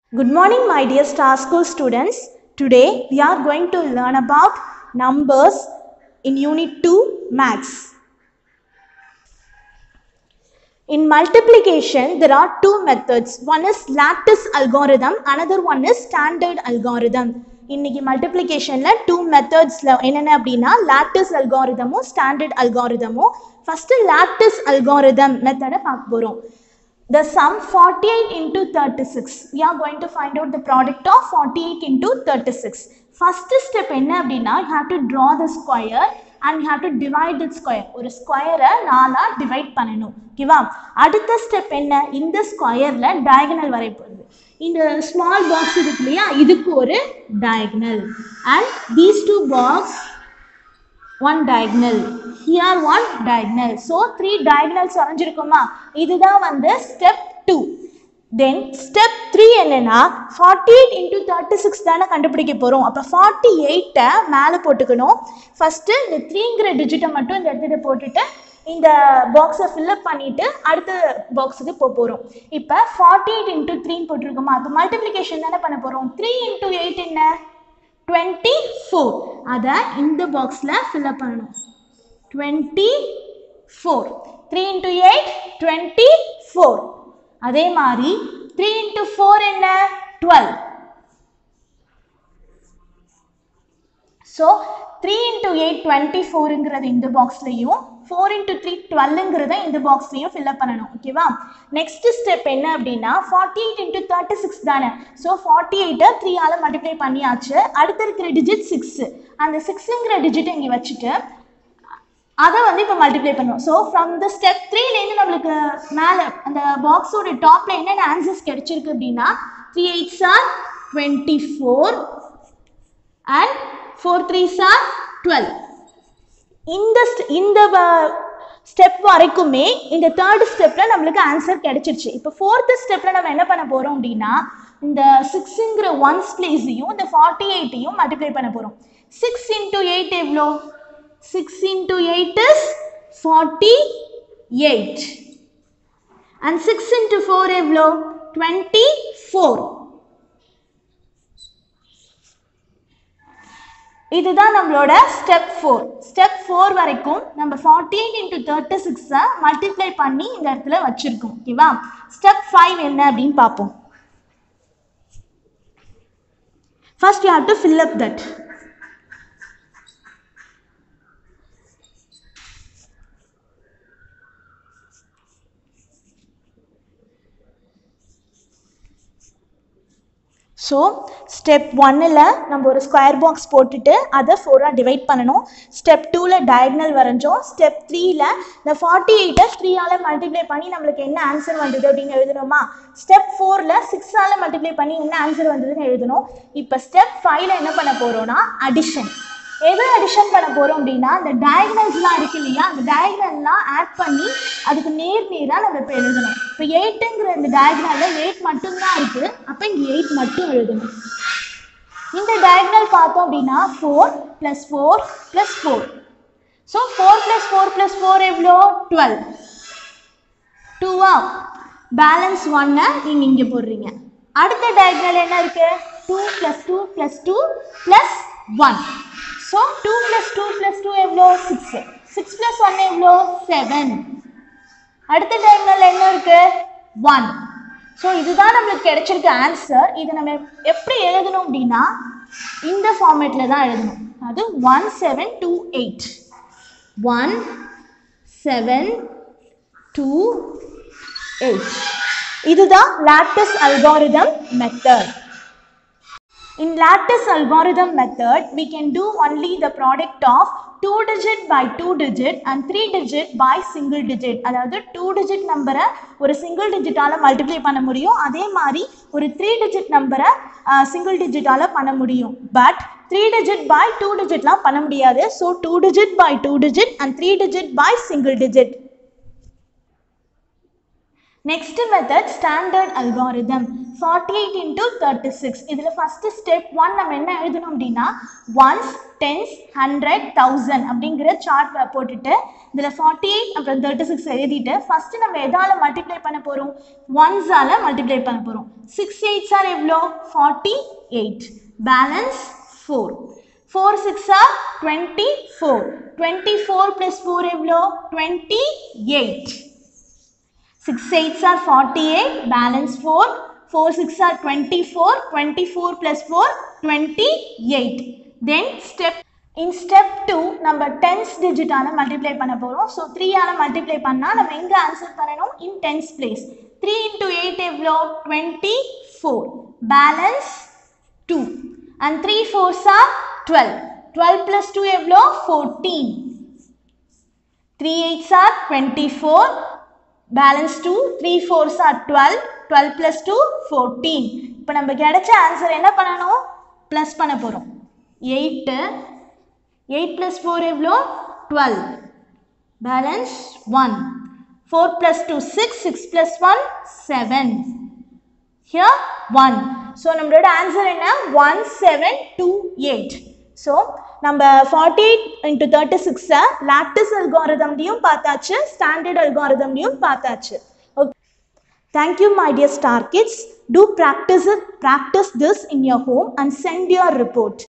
Good morning, my dear Star School students. Today we are going to learn about numbers in Unit 2 Maths. In multiplication, there are two methods. One is lattice algorithm, another one is standard algorithm. இன்னைக்கு மல்டிப்ளிகேஷனில் two மெத்தட்ஸில் என்னென்ன அப்படின்னா lattice அல்காரிதமும் standard அல்காரிதமும் first lattice algorithm மெத்தடை பார்க்க போகிறோம் The sum 48 into 36. We are going to find out the product of 48 into 36. First step என்ன அப்படின்னா you have to draw the square and you have to divide the square. ஒரு ஸ்கொயரை நாலா divide பண்ணணும் ஓகேவா அடுத்த ஸ்டெப் என்ன இந்த ஸ்கொயரில் டயகனல் வரை போகுது இந்த ஸ்மால் பாக்ஸ் இருக்கு இல்லையா இதுக்கு ஒரு diagonal and these two box one diagonal here one diagonal so three diagonals வரைஞ்சிருக்குமா இதுதான் வந்து step two then step three என்னன்னா forty eight into thirty six தானே கண்டுபிடிக்க போகிறோம் அப்போ ஃபார்ட்டி எயிட்டை மேலே போட்டுக்கணும் ஃபஸ்ட்டு இந்த த்ரீங்கிற டிஜிட்டை மட்டும் இந்த இடத்துல போட்டுட்டு இந்த பாக்ஸை ஃபில்அப் பண்ணிவிட்டு அடுத்த பாக்ஸுக்கு போக போகிறோம் இப்போ ஃபார்ட்டி எயிட் இன்டூ த்ரீன்னு போட்டிருக்கோமா அப்போ மல்டிப்ளிகேஷன் தானே பண்ண போகிறோம் த்ரீ இன்டூ எயிட் என்ன டுவெண்ட்டி ஃபோர் அதை இந்த பாக்ஸில் ஃபில்அப் பண்ணணும் twenty four three into eight twenty four அதே மாதிரி த்ரீ இன்ட்டு ஃபோர் என்ன twelve so three into eight twenty ஃபோருங்கிறது இந்த பாக்ஸ்லையும் ஃபோர் இன்ட்டு த்ரீ டுவெல்லுங்கிறத இந்த பாக்ஸ்லையும் ஃபில்அப் பண்ணணும் ஓகேவா நெக்ஸ்ட் ஸ்டெப் என்ன அப்படின்னா forty eight into thirty six தானே ஸோ ஃபார்ட்டி எயிட்டை த்ரீயால் மல்டிப்ளை பண்ணியாச்சு அடுத்து இருக்கிற டிஜிட் சிக்ஸு அந்த சிக்ஸுங்கிற டிஜிட்டை இங்கே வச்சுட்டு அதை வந்து இப்போ மல்டிப்ளை பண்ணுவோம் ஸோ ஃப்ரம் த ஸ்டெப் த்ரீலேருந்து நம்மளுக்கு மேலே அந்த பாக்ஸோட டாப்பில் என்னென்ன ஆன்சர்ஸ் கிடைச்சிருக்கு அப்படின்னா three eights are twenty four and four threes are twelve இந்த இந்த ஸ்டெப் வரைக்குமே இந்த தேர்ட் ஸ்டெப்பில் நம்மளுக்கு ஆன்சர் கிடைச்சிருச்சு இப்போ ஃபோர்த்து ஸ்டெப்பில் நம்ம என்ன பண்ண போகிறோம் அப்படின்னா இந்த சிக்ஸுங்கிற ஒன்ஸ் பிளேஸையும் இந்த ஃபார்ட்டி எயிட்டையும் மல்டிப்ளை பண்ண போகிறோம் சிக்ஸ் இன்டூ எயிட் எவ்வளோ six into eight is forty eight and six into four எவ்வளோ டுவெண்ட்டி ஃபோர் இதுதான் நம்மளோட ஸ்டெப் ஃபோர் ஸ்டெப் ஃபோர் வரைக்கும் நம்ம ஃபார்ட்டி எயிட் இன்ட்டு தேர்ட்டி சிக்ஸை மல்டிப்ளை பண்ணி இந்த இடத்துல வச்சுருக்கோம் ஓகேவா ஸ்டெப் ஃபைவ் என்ன அப்படின்னு பார்ப்போம் first you have to fill up that so step ஒன்னில் நம்ம ஒரு ஸ்கொயர் பாக்ஸ் போட்டுட்டு அதை ஃபோராக டிவைட் பண்ணணும் ஸ்டெப் டூவில் டயக்னல் வரைஞ்சோம் ஸ்டெப் த்ரீயில் இந்த ஃபார்ட்டி எயிட்டை த்ரீயால் மல்டிப்ளை பண்ணி நம்மளுக்கு என்ன ஆன்சர் வந்தது அப்படின்னு எழுதணுமா ஸ்டெப் ஃபோரில் சிக்ஸால் மல்டிப்ளை பண்ணி என்ன ஆன்சர் வந்ததுன்னு எழுதணும் இப்போ ஸ்டெப் ஃபைவ்ல என்ன பண்ண போகிறோம்னா அடிஷன் எது அடிஷன் பண்ண போகிறோம் அப்படின்னா இந்த டயக்னல்ஸ்லாம் இருக்கு இல்லையா அந்த டயக்னல்லாம் ஆட் பண்ணி அதுக்கு நேர் நேராக நம்ம இப்போ எழுதணும் இப்போ எயிட்டுங்கிற இந்த டயக்னலில் எயிட் மட்டும்தான் இருக்குது அப்போ இங்கே எயிட் மட்டும் எழுதணும் இந்த டயக்னல் பார்த்தோம் அப்படின்னா four plus four plus four so four plus four plus four எவ்வளோ டுவெல் டூவா பேலன்ஸ் ஒன்னை நீங்கள் இங்கே போடுறீங்க அடுத்த டயக்னல் என்ன இருக்குது two plus two plus two plus one so two plus two plus two எவ்வளோ சிக்ஸ் சிக்ஸ் ப்ளஸ் ஒன் எவ்வளோ செவன் அடுத்த டைம்ல என்ன இருக்கு ஒன் ஸோ இதுதான் நம்மளுக்கு கிடைச்சிருக்க ஆன்சர் இதை நம்ம எப்படி எழுதணும் அப்படின்னா இந்த ஃபார்மேட்டில் தான் எழுதணும் அது one seven two eight one seven two eight இதுதான் lattice algorithm method In lattice algorithm method, we can do only the product of 2 digit by 2 digit and 3 digit by single digit. அதாவது 2 digit நம்பரை ஒரு single digitaல multiply பண்ண முடியும் அதே மாதிரி ஒரு 3 digit நம்பரை single digitaல பண்ண முடியும் பட் 3 digit by 2 digitலாம் பண்ண முடியாது so 2 digit by 2 digit and 3 digit by single digit. Next method standard algorithm forty eight into thirty six இதில் ஃபஸ்ட்டு ஸ்டெப் ஒன் நம்ம என்ன எழுதணும் அப்படின்னா ஒன்ஸ் டென்ஸ் ஹண்ட்ரட் தௌசண்ட் அப்படிங்கிற சார்ட் போட்டுட்டு இதில் ஃபார்ட்டி எயிட் அப்புறம் தேர்ட்டி சிக்ஸ் எழுதிட்டு ஃபஸ்ட்டு நம்ம எதால் மல்டிப்ளை பண்ண போகிறோம் ஒன்ஸால் மல்டிப்ளை பண்ண போகிறோம் சிக்ஸ் எயிட்ஸ் ஆர் எவ்வளோ forty eight balance four four six are twenty four twenty four plus four எவ்வளோ twenty eight 6 8s are 48, balance 4, 4 6 are 24, 24 plus 4, 28. Then step, in step 2, நம்ம tens digit ஆல multiply பண்ண போகிறோம் so three ஆல multiply பண்ணால் நம்ம எங்கே ஆன்சர் பண்ணணும் in tens place. 3 into 8 எவ்வளோ 24, balance 2. And 3 fours are 12. 12 plus 2 எவ்வளோ 14. 3 8s are 24, balance two three fours are twelve twelve plus two fourteen இப்போ நம்ம கிடைச்ச ஆன்சர் என்ன பண்ணணும் ப்ளஸ் பண்ண போகிறோம் எயிட்டு எயிட் ப்ளஸ் ஃபோர் எவ்வளோ twelve balance one four plus two six six plus one seven here one so நம்மளோட answer என்ன one seven two eight so நம்ம ஃபார்ட்டி எயிட் இன்ட்டு தேர்ட்டி சிக்ஸை லாக்டிஸ் அல்காரிதம்லையும் பார்த்தாச்சு ஸ்டாண்டர்ட் அல்காரிதம்லையும் பார்த்தாச்சு okay thank you my dear star kids to practice practice this in your home and send your report